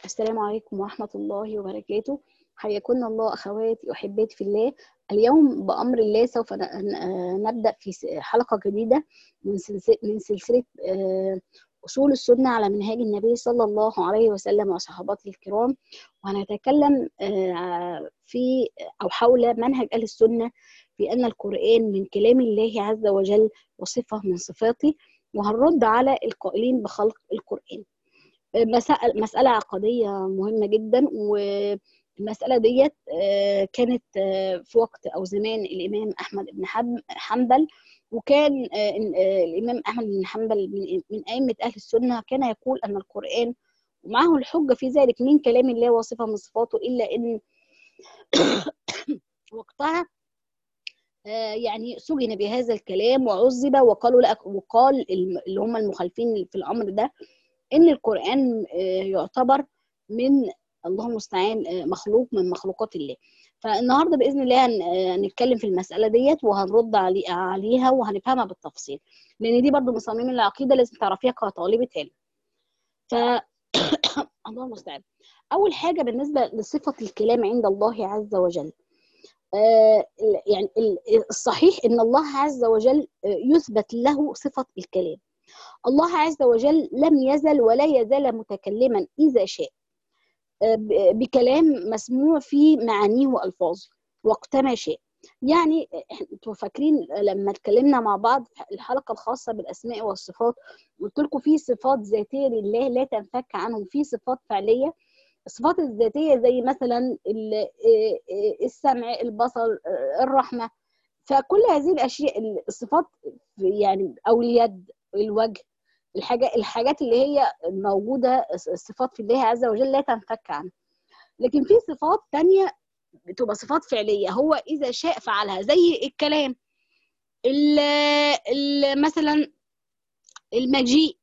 السلام عليكم ورحمة الله وبركاته حياكم الله أخواتي وأحباتي في الله اليوم بأمر الله سوف نبدأ في حلقة جديدة من سلسلة أصول السنة على منهاج النبي صلى الله عليه وسلم وصحابته الكرام وهنتكلم في أو حول منهج أهل السنة في أن القرآن من كلام الله عز وجل وصفة من صفاته وهنرد على القائلين بخلق القرآن مسألة عقدية مهمة جدا والمسألة ديت كانت في وقت أو زمان الإمام أحمد بن حنبل وكان الإمام أحمد بن حنبل من أئمة أهل السنة كان يقول أن القرآن ومعه الحجة في ذلك من كلام الله وصفة من صفاته إلا أن وقتها يعني سجن بهذا الكلام وعذب وقالوا لا وقال اللي هم المخالفين في الامر ده ان القران يعتبر من اللهم المستعان مخلوق من مخلوقات الله فالنهارده باذن الله هنتكلم في المساله ديت وهنرد عليها وهنفهمها بالتفصيل لان دي برضو من صميم العقيده لازم تعرفيها كطالبه علم ف الله المستعان اول حاجه بالنسبه لصفه الكلام عند الله عز وجل آه يعني الصحيح ان الله عز وجل يثبت له صفه الكلام الله عز وجل لم يزل ولا يزال متكلما اذا شاء بكلام مسموع في معانيه والفاظه وقتما شاء يعني انتوا فاكرين لما اتكلمنا مع بعض الحلقه الخاصه بالاسماء والصفات قلت لكم في صفات ذاتيه لله لا تنفك عنهم في صفات فعليه الصفات الذاتيه زي مثلا السمع البصر الرحمه فكل هذه الاشياء الصفات يعني او اليد الوجه الحاجات الحاجات اللي هي موجوده الصفات في الله عز وجل لا تنفك عنها لكن في صفات تانية بتبقى صفات فعليه هو اذا شاء فعلها زي الكلام ال ال مثلا المجيء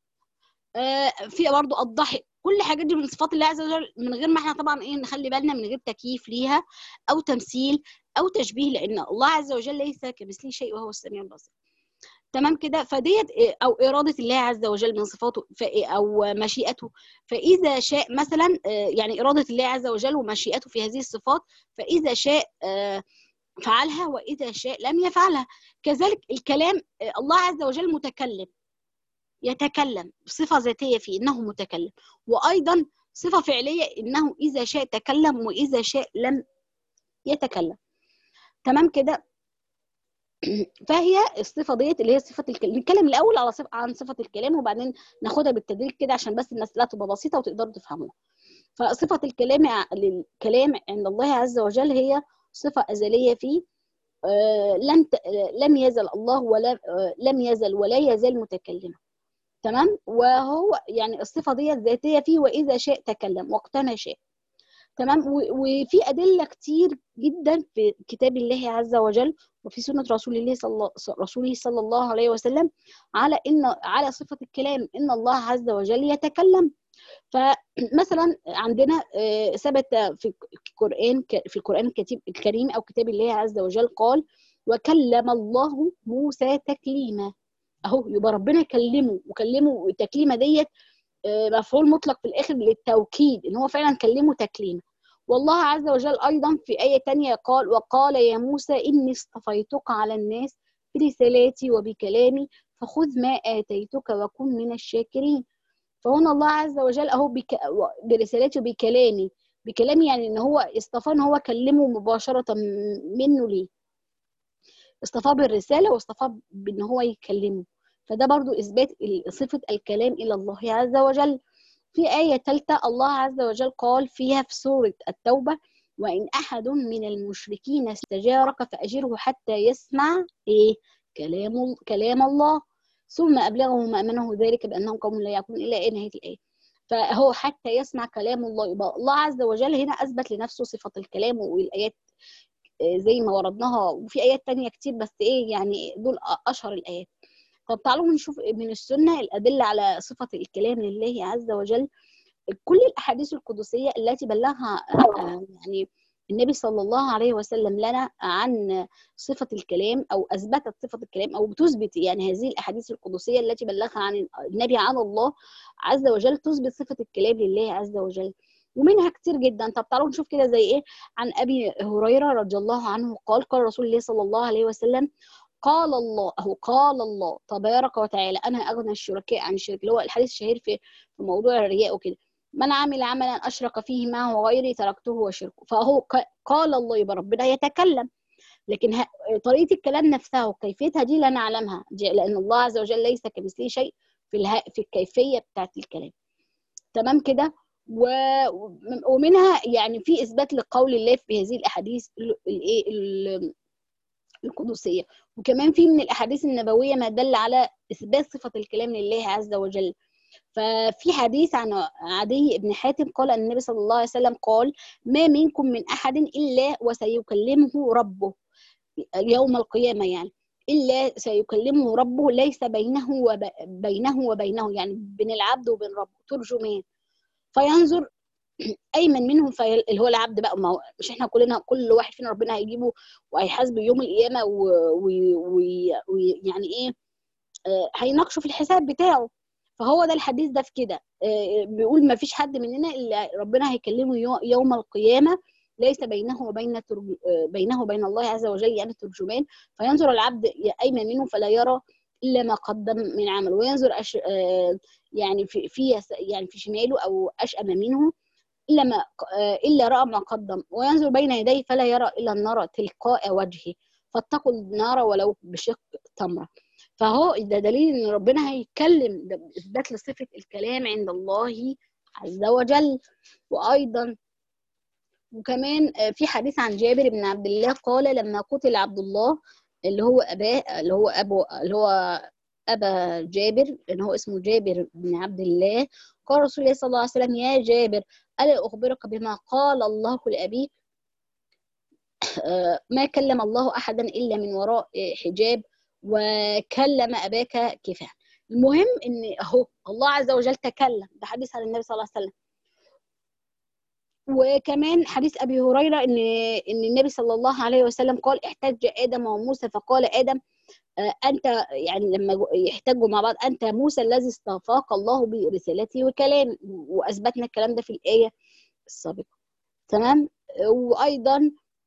في برضه الضحك كل الحاجات دي من صفات الله عز وجل من غير ما احنا طبعا ايه نخلي بالنا من غير تكييف ليها او تمثيل او تشبيه لان الله عز وجل ليس كمثله شيء وهو السميع البصير تمام كده فديت او اراده الله عز وجل من صفاته او مشيئته فاذا شاء مثلا يعني اراده الله عز وجل ومشيئته في هذه الصفات فاذا شاء فعلها واذا شاء لم يفعلها كذلك الكلام الله عز وجل متكلم يتكلم بصفه ذاتيه فيه انه متكلم وايضا صفه فعليه انه اذا شاء تكلم واذا شاء لم يتكلم تمام كده فهي الصفه ديت اللي هي صفه الكلام نتكلم الاول على صفة عن صفه الكلام وبعدين ناخدها بالتدريج كده عشان بس المساله تبقى بسيطه وتقدروا تفهموها فصفه الكلام للكلام عند الله عز وجل هي صفه ازليه فيه آه لم لم يزل الله ولا آه لم يزل ولا يزال متكلما تمام وهو يعني الصفه ديت ذاتيه فيه واذا شاء تكلم وقتما شاء تمام وفي ادله كتير جدا في كتاب الله عز وجل وفي سنه رسول الله صلى رسوله صلى الله عليه وسلم على ان على صفه الكلام ان الله عز وجل يتكلم فمثلا عندنا ثبت في القران في القران الكريم او كتاب الله عز وجل قال وكلم الله موسى تكليما اهو يبقى ربنا كلمه وكلمه التكليمه ديت مفعول مطلق في الاخر للتوكيد ان هو فعلا كلمه تكليما والله عز وجل ايضا في ايه تانية قال وقال يا موسى اني اصطفيتك على الناس برسالاتي وبكلامي فخذ ما اتيتك وكن من الشاكرين فهنا الله عز وجل اهو بك... برسالاتي وبكلامي بكلامي يعني ان هو اصطفاه ان هو كلمه مباشره منه ليه اصطفاه بالرساله واصطفاه بان هو يكلمه فده برضو إثبات صفة الكلام إلى الله عز وجل في آية ثالثة الله عز وجل قال فيها في سورة التوبة وإن أحد من المشركين استجارك فأجره حتى يسمع إيه كلام كلام الله ثم أبلغه مأمنه ذلك بأنهم قوم لا يعقلون إلى نهاية الآية فهو حتى يسمع كلام الله يبقى الله عز وجل هنا أثبت لنفسه صفة الكلام والآيات زي ما وردناها وفي آيات تانية كتير بس إيه يعني دول أشهر الآيات طب تعالوا نشوف من السنة الأدلة على صفة الكلام لله عز وجل كل الأحاديث القدسية التي بلغها يعني النبي صلى الله عليه وسلم لنا عن صفة الكلام أو أثبتت صفة الكلام أو بتثبت يعني هذه الأحاديث القدسية التي بلغها عن النبي عن الله عز وجل تثبت صفة الكلام لله عز وجل ومنها كتير جدا طب تعالوا نشوف كده زي ايه عن ابي هريره رضي الله عنه قال قال رسول الله صلى الله عليه وسلم قال الله أو قال الله تبارك وتعالى أنا أغنى الشركاء عن الشرك اللي هو الحديث الشهير في في موضوع الرياء وكده من عمل عملا أشرك فيه معه غيري تركته وشركه فهو قال الله يبقى ربنا يتكلم لكن طريقة الكلام نفسها وكيفيتها دي لا نعلمها لأن الله عز وجل ليس كمثله شيء في الها في الكيفية بتاعت الكلام تمام كده و... ومنها يعني في إثبات لقول الله في هذه الأحاديث الإيه القدسية وكمان في من الأحاديث النبوية ما دل على إثبات صفة الكلام لله عز وجل ففي حديث عن عدي بن حاتم قال أن النبي صلى الله عليه وسلم قال ما منكم من أحد إلا وسيكلمه ربه يوم القيامة يعني إلا سيكلمه ربه ليس بينه وبينه وبينه يعني بين العبد وبين ربه ترجمان فينظر ايمن منهم في اللي هو العبد بقى ما هو مش احنا كلنا كل واحد فينا ربنا هيجيبه وهيحاسبه يوم القيامه ويعني و... و... يعني ايه آه هيناقشه في الحساب بتاعه فهو ده الحديث ده في كده آه بيقول ما فيش حد مننا الا ربنا هيكلمه يوم القيامه ليس بينه وبين ترج... آه بينه وبين الله عز وجل يعني ترجمان فينظر العبد ايمن منه فلا يرى الا ما قدم من عمل وينظر أش... يعني في في يعني في شماله او اشأم منه إلا ما إلا رأى ما قدم وينظر بين يديه فلا يرى إلا النار تلقاء وجهه فاتقوا النار ولو بشق تمرة فهو ده دليل إن ربنا هيتكلم ده إثبات لصفة الكلام عند الله عز وجل وأيضا وكمان في حديث عن جابر بن عبد الله قال لما قتل عبد الله اللي هو أباه اللي هو أبو اللي هو أبا جابر إن هو اسمه جابر بن عبد الله قال رسول الله صلى الله عليه وسلم يا جابر ألا أخبرك بما قال الله لأبيك ما كلم الله أحدا إلا من وراء حجاب وكلم أباك كفاح المهم إن أهو الله عز وجل تكلم ده حديث عن النبي صلى الله عليه وسلم وكمان حديث أبي هريرة إن إن النبي صلى الله عليه وسلم قال احتج آدم وموسى فقال آدم أنت يعني لما يحتجوا مع بعض أنت موسى الذي اصطفاك الله برسالته وكلام وأثبتنا الكلام ده في الآية السابقة تمام وأيضا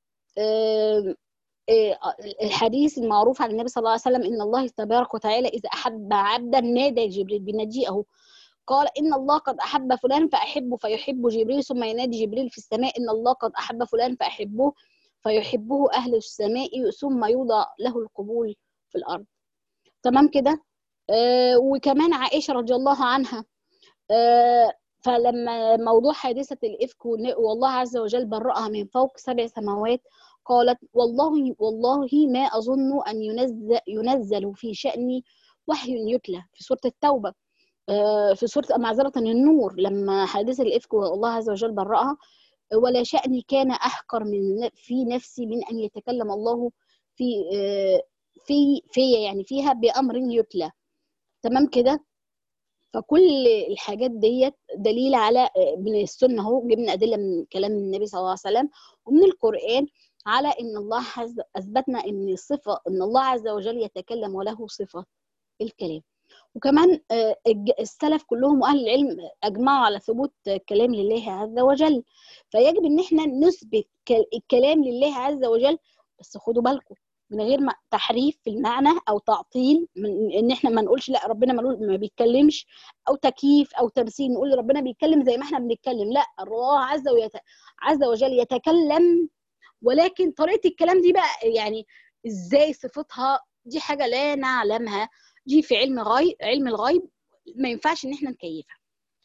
الحديث المعروف عن النبي صلى الله عليه وسلم إن الله تبارك وتعالى إذا أحب عبدا نادى جبريل بنجيئه قال إن الله قد أحب فلان فأحبه فيحب جبريل ثم ينادي جبريل في السماء إن الله قد أحب فلان فأحبه فيحبه أهل السماء ثم يوضع له القبول في الأرض تمام كده آه وكمان عائشة رضي الله عنها آه فلما موضوع حادثة الإفك والله عز وجل برأها من فوق سبع سماوات قالت والله والله ما أظن أن ينزل, ينزل في شأني وحي يتلى في سورة التوبة آه في سورة معذرة النور لما حادثة الإفك والله عز وجل برأها ولا شأني كان أحقر من في نفسي من أن يتكلم الله في في في يعني فيها بأمر يتلى تمام كده فكل الحاجات ديت دليل على من السنه اهو جبنا ادله من كلام النبي صلى الله عليه وسلم ومن القران على ان الله اثبتنا ان الصفه ان الله عز وجل يتكلم وله صفه الكلام وكمان السلف كلهم واهل العلم اجمعوا على ثبوت كلام لله عز وجل فيجب ان احنا نثبت الكلام لله عز وجل بس خدوا بالكم من غير ما تحريف في المعنى او تعطيل من ان احنا ما نقولش لا ربنا ما بيتكلمش او تكييف او تمثيل نقول ربنا بيتكلم زي ما احنا بنتكلم لا الله عز ويت... عز وجل يتكلم ولكن طريقه الكلام دي بقى يعني ازاي صفتها دي حاجه لا نعلمها دي في علم غيب علم الغيب ما ينفعش ان احنا نكيفها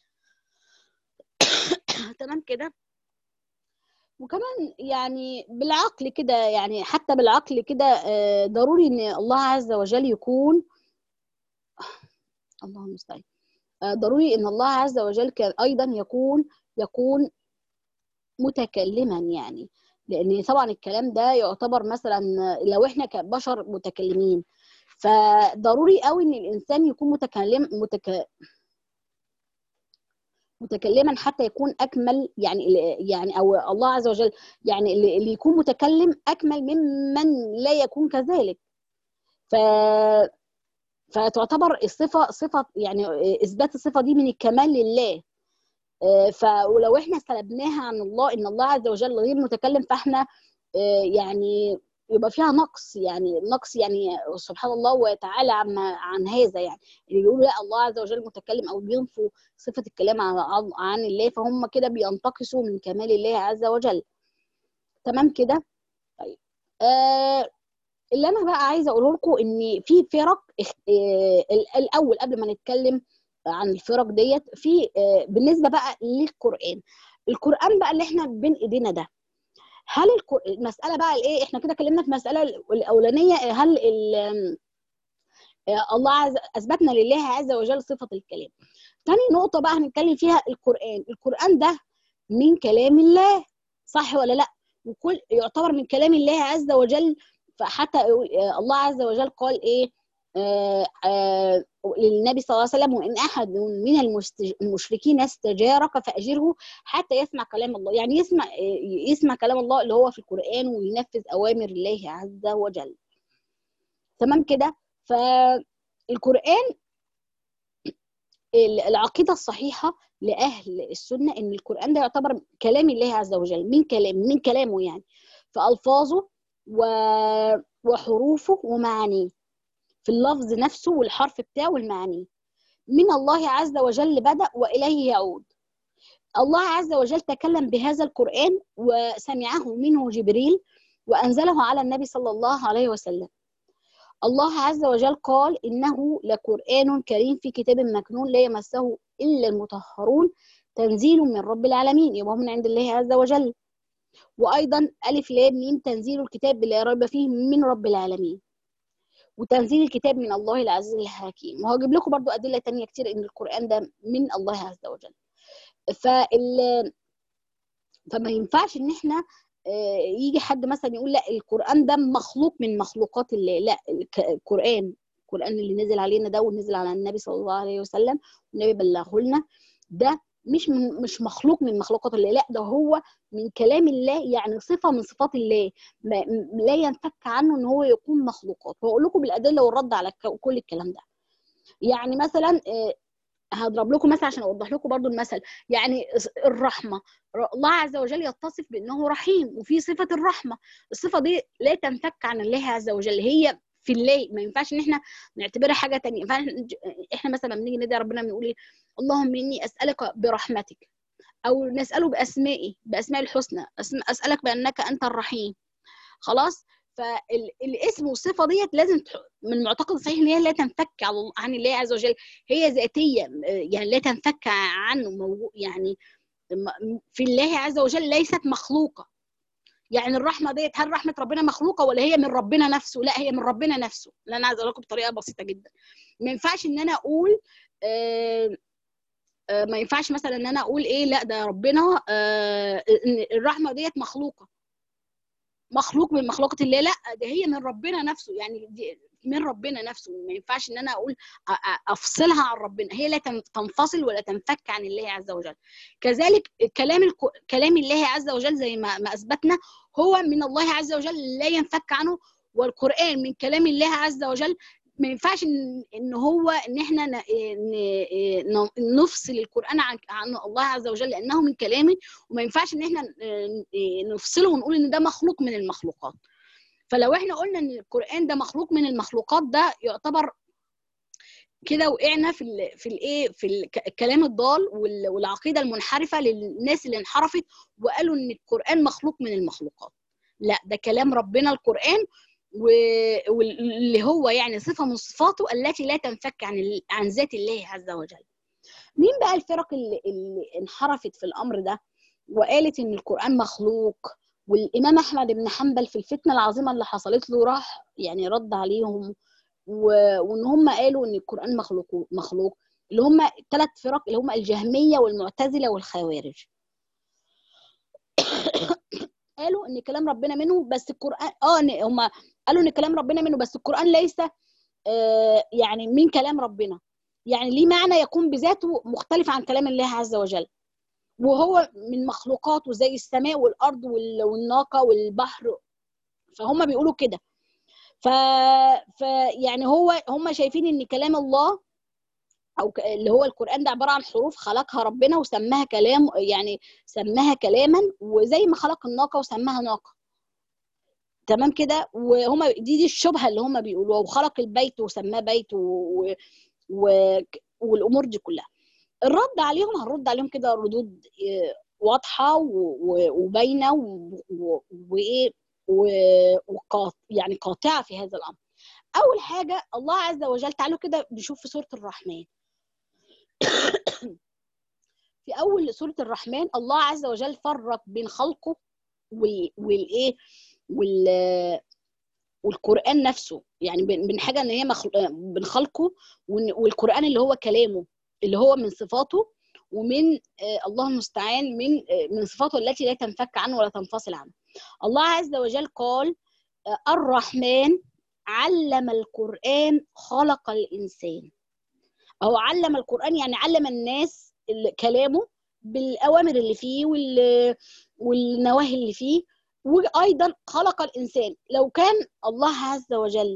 تمام كده وكمان يعني بالعقل كده يعني حتى بالعقل كده ضروري ان الله عز وجل يكون الله المستعان ضروري ان الله عز وجل كان ايضا يكون يكون متكلما يعني لان طبعا الكلام ده يعتبر مثلا لو احنا كبشر متكلمين فضروري قوي ان الانسان يكون متكلم متك... متكلما حتى يكون اكمل يعني يعني او الله عز وجل يعني اللي يكون متكلم اكمل ممن لا يكون كذلك ف فتعتبر الصفه صفه يعني اثبات الصفه دي من الكمال لله فلو احنا سلبناها عن الله ان الله عز وجل غير متكلم فاحنا يعني يبقى فيها نقص يعني نقص يعني سبحان الله وتعالى عن عن هذا يعني اللي بيقولوا لا الله عز وجل متكلم او بينفوا صفه الكلام عن عن الله فهم كده بينتقصوا من كمال الله عز وجل تمام كده طيب آه اللي انا بقى عايزه اقوله لكم ان في فرق آه الاول قبل ما نتكلم عن الفرق ديت في آه بالنسبه بقى للقران القران بقى اللي احنا بين ايدينا ده هل المساله بقى الايه احنا كده اتكلمنا في المساله الاولانيه هل الله عز اثبتنا لله عز وجل صفه الكلام تاني نقطه بقى هنتكلم فيها القران القران ده من كلام الله صح ولا لا وكل يعتبر من كلام الله عز وجل فحتى الله عز وجل قال ايه آه آه للنبي صلى الله عليه وسلم وان احد من المشركين استجارك فاجره حتى يسمع كلام الله يعني يسمع يسمع كلام الله اللي هو في القران وينفذ اوامر الله عز وجل تمام كده فالقران العقيده الصحيحه لاهل السنه ان القران ده يعتبر كلام الله عز وجل من كلام من كلامه يعني فالفاظه و... وحروفه ومعانيه في اللفظ نفسه والحرف بتاعه والمعاني من الله عز وجل بدأ وإليه يعود الله عز وجل تكلم بهذا القرآن وسمعه منه جبريل وأنزله على النبي صلى الله عليه وسلم الله عز وجل قال إنه لقرآن كريم في كتاب مكنون لا يمسه إلا المطهرون تنزيل من رب العالمين يبقى من عند الله عز وجل وأيضا ألف لام ميم تنزيل الكتاب لا ريب فيه من رب العالمين وتنزيل الكتاب من الله العزيز الحكيم وهجيب لكم برضو أدلة تانية كتير إن القرآن ده من الله عز وجل فال فما ينفعش إن إحنا يجي حد مثلا يقول لا القرآن ده مخلوق من مخلوقات الله لا القرآن القرآن اللي نزل علينا ده ونزل على النبي صلى الله عليه وسلم والنبي بلغه لنا ده مش من مش مخلوق من مخلوقات الله لا ده هو من كلام الله يعني صفه من صفات الله ما لا ينفك عنه ان هو يكون مخلوقات واقول لكم بالادله والرد على كل الكلام ده يعني مثلا هضرب لكم مثل عشان اوضح لكم برضو المثل يعني الرحمه الله عز وجل يتصف بانه رحيم وفي صفه الرحمه الصفه دي لا تنفك عن الله عز وجل هي في الله ما ينفعش ان احنا نعتبرها حاجه تانية احنا مثلا بنيجي ندعي ربنا بنقول ايه اللهم اني اسالك برحمتك او نساله باسمائي باسماء الحسنى اسالك بانك انت الرحيم خلاص فالاسم والصفه ديت لازم من المعتقد الصحيح ان هي لا تنفك عن الله عز وجل هي ذاتيه يعني لا تنفك عنه يعني في الله عز وجل ليست مخلوقه يعني الرحمه ديت هل رحمه ربنا مخلوقه ولا هي من ربنا نفسه لا هي من ربنا نفسه اللي انا عايزه اقول لكم بطريقه بسيطه جدا ما ينفعش ان انا اقول آه آه ما ينفعش مثلا ان انا اقول ايه لا ده ربنا آه ان الرحمه ديت مخلوقه مخلوق من مخلوقات الله لا ده هي من ربنا نفسه يعني دي من ربنا نفسه ما ينفعش ان انا اقول افصلها عن ربنا هي لا تنفصل ولا تنفك عن الله عز وجل كذلك كلام كلام الله عز وجل زي ما ما اثبتنا هو من الله عز وجل لا ينفك عنه والقران من كلام الله عز وجل ما ينفعش ان ان هو ان احنا نفصل القران عن عن الله عز وجل لانه من كلامه وما ينفعش ان احنا نفصله ونقول ان ده مخلوق من المخلوقات فلو احنا قلنا ان القران ده مخلوق من المخلوقات ده يعتبر كده وقعنا في ال في الايه في الكلام الضال والعقيده المنحرفه للناس اللي انحرفت وقالوا ان القران مخلوق من المخلوقات لا ده كلام ربنا القران واللي هو يعني صفه من صفاته التي لا تنفك عن عن ذات الله عز وجل مين بقى الفرق اللي, اللي انحرفت في الامر ده وقالت ان القران مخلوق والامام احمد بن حنبل في الفتنه العظيمه اللي حصلت له راح يعني رد عليهم و... وان هم قالوا ان القران مخلوق مخلوق اللي هم ثلاث فرق اللي هم الجهميه والمعتزله والخوارج قالوا ان كلام ربنا منه بس القران اه هم قالوا ان كلام ربنا منه بس القران ليس آه يعني من كلام ربنا يعني ليه معنى يكون بذاته مختلف عن كلام الله عز وجل وهو من مخلوقاته زي السماء والارض والناقه والبحر فهم بيقولوا كده ف... ف يعني هو هم شايفين ان كلام الله او اللي هو القران ده عباره عن حروف خلقها ربنا وسماها كلام يعني سماها كلاما وزي ما خلق الناقه وسماها ناقه تمام كده وهما دي دي الشبهه اللي هما بيقولوها وخلق البيت وسماه بيت و... و... والامور دي كلها الرد عليهم هنرد عليهم كده ردود واضحه وباينه وايه وقاط يعني قاطعه في هذا الامر اول حاجه الله عز وجل تعالوا كده نشوف في سوره الرحمن في اول سوره الرحمن الله عز وجل فرق بين خلقه والايه وال والقران نفسه يعني بين حاجه ان هي بين خلقه والقران اللي هو كلامه اللي هو من صفاته ومن الله المستعان من من صفاته التي لا تنفك عنه ولا تنفصل عنه الله عز وجل قال الرحمن علم القرآن خلق الإنسان أو علم القرآن يعني علم الناس كلامه بالأوامر اللي فيه والنواهي اللي فيه وأيضا خلق الإنسان لو كان الله عز وجل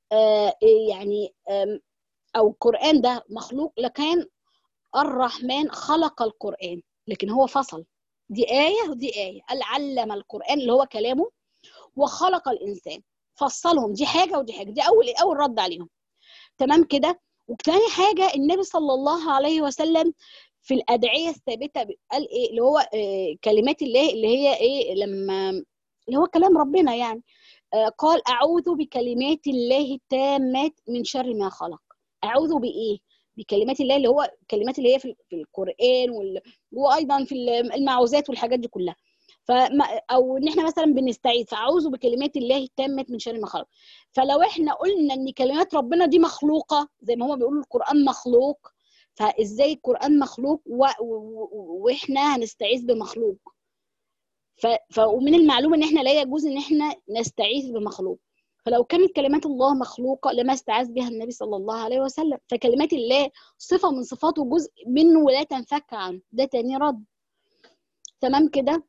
يعني أو القرآن ده مخلوق لكان الرحمن خلق القرآن لكن هو فصل دي آية ودي آية قال علم القرآن اللي هو كلامه وخلق الإنسان فصلهم دي حاجة ودي حاجة دي أول أول رد عليهم تمام كده وتاني حاجة النبي صلى الله عليه وسلم في الأدعية الثابتة قال إيه اللي هو إيه كلمات الله اللي هي إيه لما اللي هو كلام ربنا يعني آه قال أعوذ بكلمات الله التامات من شر ما خلق أعوذ بإيه؟ بكلمات الله اللي هو كلمات اللي هي في القرآن وال... وايضا في المعوذات والحاجات دي كلها فما او ان احنا مثلا بنستعيذ فاعوذ بكلمات الله التامه من شر ما خلق فلو احنا قلنا ان كلمات ربنا دي مخلوقه زي ما هما بيقولوا القران مخلوق فازاي القران مخلوق و... و... واحنا هنستعيذ بمخلوق ف... ف... ومن المعلوم ان احنا لا يجوز ان احنا نستعيذ بمخلوق فلو كانت كلمات الله مخلوقة لما استعاذ بها النبي صلى الله عليه وسلم فكلمات الله صفة من صفاته جزء منه ولا تنفك عنه ده تاني رد تمام كده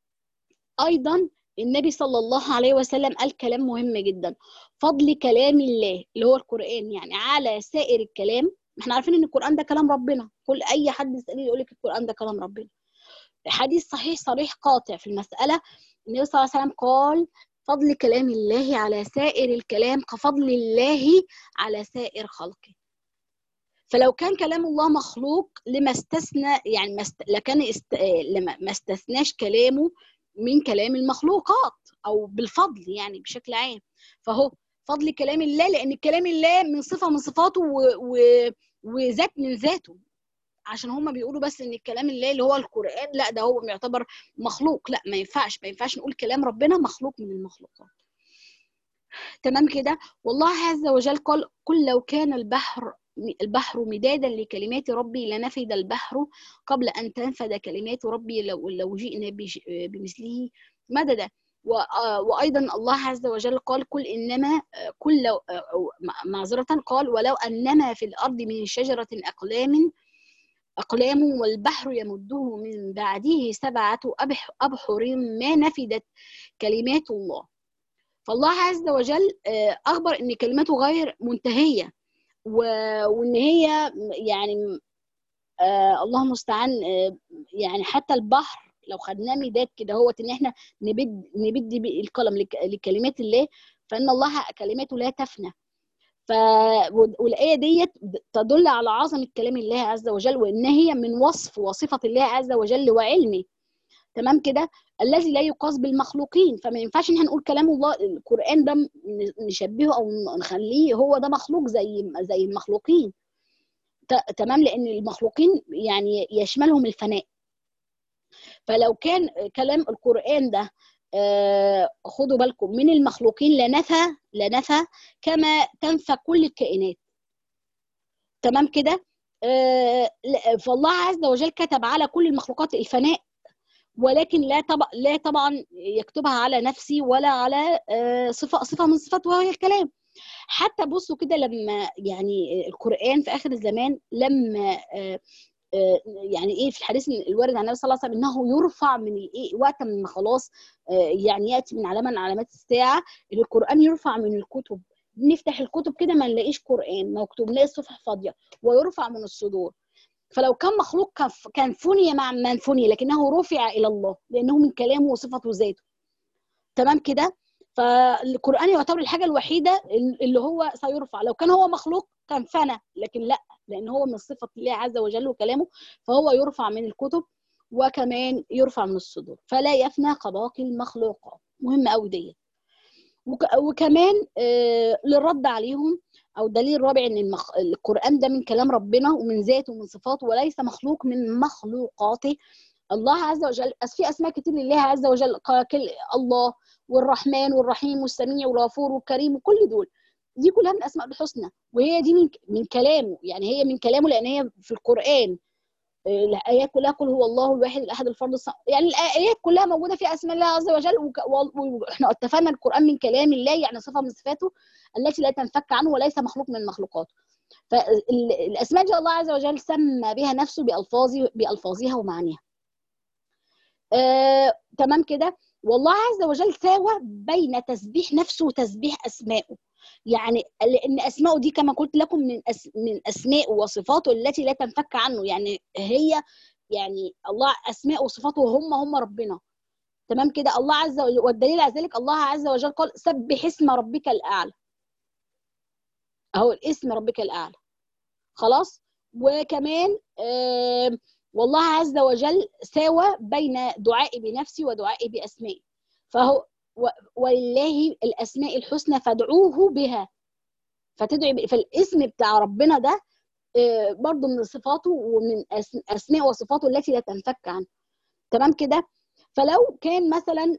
أيضا النبي صلى الله عليه وسلم قال كلام مهم جدا فضل كلام الله اللي هو القرآن يعني على سائر الكلام احنا عارفين ان القرآن ده كلام ربنا كل اي حد يسأله يقول لك القرآن ده كلام ربنا حديث صحيح صريح قاطع في المسألة النبي صلى الله عليه وسلم قال فضل كلام الله على سائر الكلام كفضل الله على سائر خلقه فلو كان كلام الله مخلوق لما استثنى يعني ما است... لكان است... لما ما استثناش كلامه من كلام المخلوقات او بالفضل يعني بشكل عام فهو فضل كلام الله لان كلام الله من صفه من صفاته و... و... وذات من ذاته عشان هما بيقولوا بس ان الكلام الله اللي هو القران لا ده هو يعتبر مخلوق لا ما ينفعش ما ينفعش نقول كلام ربنا مخلوق من المخلوقات تمام كده والله عز وجل قال قل لو كان البحر البحر مدادا لكلمات ربي لنفد البحر قبل ان تنفد كلمات ربي لو لو جئنا بمثله مددا وايضا الله عز وجل قال كل انما كل لو معذره قال ولو انما في الارض من شجره اقلام أقلام والبحر يمده من بعده سبعة أبحر ما نفدت كلمات الله فالله عز وجل أخبر أن كلماته غير منتهية وأن هي يعني الله المستعان يعني حتى البحر لو خدناه مداد كده هو ان احنا نبد نبد القلم لكلمات الله فان الله كلماته لا تفنى ف والايه ديت تدل على عظمه كلام الله عز وجل وان هي من وصف وصفه الله عز وجل وعلمه تمام كده الذي لا يقاس بالمخلوقين فما ينفعش ان احنا نقول كلام الله القران ده نشبهه او نخليه هو ده مخلوق زي زي المخلوقين تمام لان المخلوقين يعني يشملهم الفناء فلو كان كلام القران ده آه خدوا بالكم من المخلوقين لنفى لنفى كما تنفى كل الكائنات تمام كده آه فالله عز وجل كتب على كل المخلوقات الفناء ولكن لا طبعا لا طبعا يكتبها على نفسي ولا على آه صفه صفه من صفات وهي الكلام حتى بصوا كده لما يعني القران في اخر الزمان لما يعني ايه في الحديث الوارد عن النبي صلى الله عليه وسلم انه يرفع من الايه وقت ما خلاص يعني ياتي من علامه من علامات الساعه ان القران يرفع من الكتب نفتح الكتب كده ما نلاقيش قران مكتوب نلاقي الصفحه فاضيه ويرفع من الصدور فلو كان مخلوق كان فني مع من فني لكنه رفع الى الله لانه من كلامه وصفته وذاته تمام كده فالقران يعتبر الحاجه الوحيده اللي هو سيرفع لو كان هو مخلوق كان فنى لكن لا لان هو من صفه الله عز وجل وكلامه فهو يرفع من الكتب وكمان يرفع من الصدور فلا يفنى كباقي المخلوقات مهم قوي ديت وكمان آه للرد عليهم او دليل رابع ان المخ... القران ده من كلام ربنا ومن ذاته ومن صفاته وليس مخلوق من مخلوقاته الله عز وجل في اسماء كتير لله عز وجل الله والرحمن والرحيم والسميع والغفور والكريم وكل دول دي كلها من اسماء الحسنى وهي دي من من كلامه يعني هي من كلامه لان هي في القران الايات كلها قل هو الله الواحد الاحد الفرد الصمد يعني الايات كلها موجوده في اسماء الله عز وجل واحنا اتفقنا القران من كلام الله يعني صفه من صفاته التي لا تنفك عنه وليس مخلوق من مخلوقاته فالاسماء دي الله عز وجل سمى بها نفسه بالفاظه بالفاظها ومعانيها آه، تمام كده والله عز وجل ساوى بين تسبيح نفسه وتسبيح اسمائه يعني لان اسماءه دي كما قلت لكم من أس من اسماء وصفاته التي لا تنفك عنه يعني هي يعني الله اسماء وصفاته هم هم ربنا تمام كده الله عز وجل والدليل على ذلك الله عز وجل قال سبح اسم ربك الاعلى اهو الاسم ربك الاعلى خلاص وكمان آه والله عز وجل ساوى بين دعائي بنفسي ودعائي باسمائي فهو ولله الاسماء الحسنى فادعوه بها فتدعي فالاسم بتاع ربنا ده برضه من صفاته ومن اسماء وصفاته التي لا تنفك عنه تمام كده فلو كان مثلا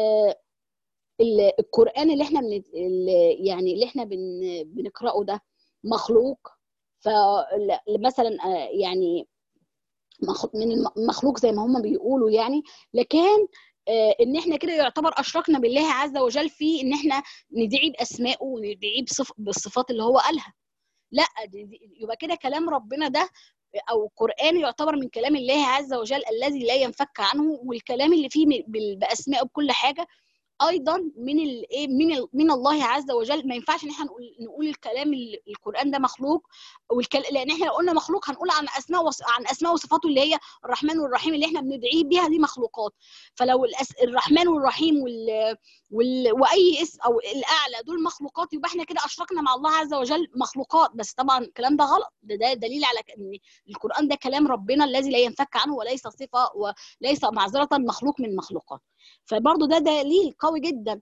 القران اللي احنا من يعني اللي احنا بنقراه ده مخلوق فمثلا يعني من المخلوق زي ما هم بيقولوا يعني لكن ان احنا كده يعتبر اشركنا بالله عز وجل في ان احنا ندعي باسمائه وندعي بصف بالصفات اللي هو قالها لا يبقى كده كلام ربنا ده او القران يعتبر من كلام الله عز وجل الذي لا ينفك عنه والكلام اللي فيه باسمائه بكل حاجه ايضا من الايه من ال من الله عز وجل ما ينفعش ان احنا نقول نقول الكلام القران ده مخلوق والكل... لان احنا لو قلنا مخلوق هنقول عن اسماء وص... عن اسماء وصفاته اللي هي الرحمن والرحيم اللي احنا بندعيه بيها دي مخلوقات فلو الأس... الرحمن والرحيم وال... وال... واي اسم او الاعلى دول مخلوقات يبقى احنا كده اشركنا مع الله عز وجل مخلوقات بس طبعا الكلام ده غلط ده, ده دليل على ان القران ده كلام ربنا الذي لا ينفك عنه وليس صفه وليس معذره مخلوق من مخلوقات فبرضه ده دليل قوي جدا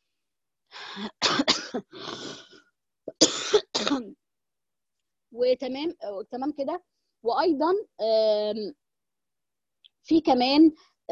وتمام تمام كده وايضا في كمان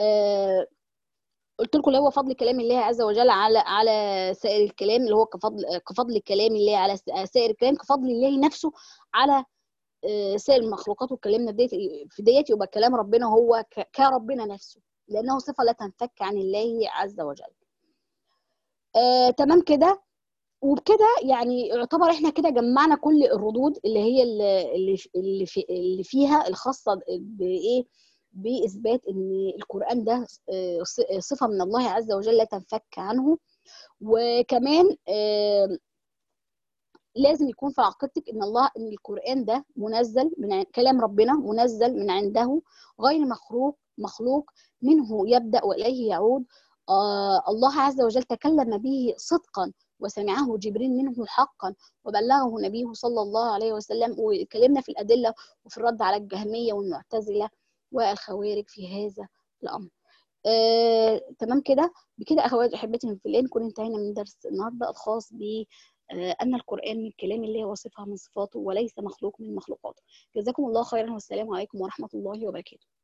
قلت لكم اللي هو فضل كلام الله عز وجل على على سائر الكلام اللي هو كفضل كفضل كلام الله على سائر الكلام كفضل الله نفسه على سائر المخلوقات واتكلمنا في ديت يبقى كلام ربنا هو كربنا نفسه لانه صفه لا تنفك عن الله عز وجل آه، تمام كده وبكده يعني يعتبر احنا كده جمعنا كل الردود اللي هي اللي اللي, في اللي فيها الخاصه بايه باثبات ان القران ده صفه من الله عز وجل لا تنفك عنه وكمان آه لازم يكون في عقيدتك ان الله ان القران ده منزل من كلام ربنا منزل من عنده غير مخلوق مخلوق منه يبدا واليه يعود آه الله عز وجل تكلم به صدقا وسمعه جبريل منه حقا وبلغه نبيه صلى الله عليه وسلم واتكلمنا في الادله وفي الرد على الجهميه والمعتزله والخوارج في هذا الامر. آه، تمام كده بكده اخواتي احبتي في الله نكون انتهينا من درس النهارده الخاص ب أن القرآن من كلام الله وصفها من صفاته وليس مخلوق من مخلوقاته جزاكم الله خيرا والسلام عليكم ورحمة الله وبركاته